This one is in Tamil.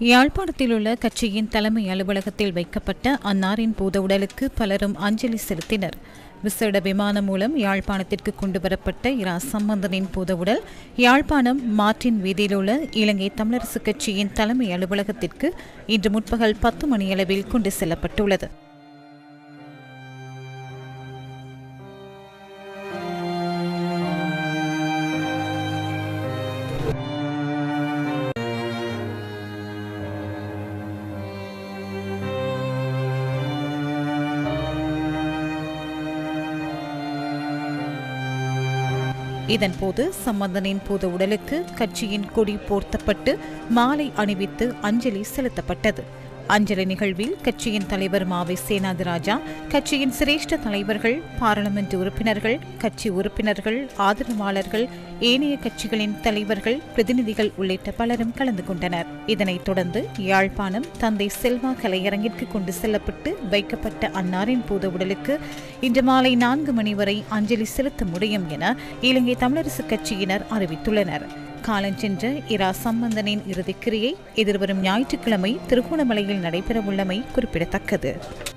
யாழ்ப்பாணத்தில் உள்ள கட்சியின் தலைமை அலுவலகத்தில் வைக்கப்பட்ட அன்னாரின் பூத உடலுக்கு பலரும் அஞ்சலி செலுத்தினர் விசேட விமானம் மூலம் யாழ்ப்பாணத்திற்கு கொண்டுவரப்பட்ட இரா சம்பந்தனின் பூத உடல் யாழ்ப்பாணம் மார்டின் வீதியில் உள்ள இலங்கை தமிழரசுக் கட்சியின் தலைமை அலுவலகத்திற்கு இன்று முற்பகல் பத்து மணியளவில் கொண்டு செல்லப்பட்டுள்ளது இதன்போது சம்பந்தனின் பூத உடலுக்கு கட்சியின் கொடி போர்த்தப்பட்டு மாலை அணிவித்து அஞ்சலி செலுத்தப்பட்டது அஞ்சலி நிகழ்வில் கட்சியின் தலைவர் மாவை சேனாதிராஜா கட்சியின் சிரேஷ்ட தலைவர்கள் பாராளுமன்ற உறுப்பினர்கள் கட்சி உறுப்பினர்கள் ஆதரவாளர்கள் ஏனைய கட்சிகளின் தலைவர்கள் பிரதிநிதிகள் உள்ளிட்ட பலரும் கலந்து கொண்டனர் இதனைத் தொடர்ந்து யாழ்ப்பாணம் தந்தை செல்வா கலையரங்கிற்கு கொண்டு செல்லப்பட்டு வைக்கப்பட்ட அன்னாரின் பூத உடலுக்கு இன்று மாலை நான்கு மணி வரை அஞ்சலி செலுத்த முடியும் என இலங்கை தமிழரசுக் கட்சியினர் அறிவித்துள்ளனர் காலஞ்சென்ற இரா சம்பந்தனின் இறுதிக்கிரியை எதிர்வரும் ஞாயிற்றுக்கிழமை திருகோணமலையில் நடைபெறவுள்ளமை குறிப்பிடத்தக்கது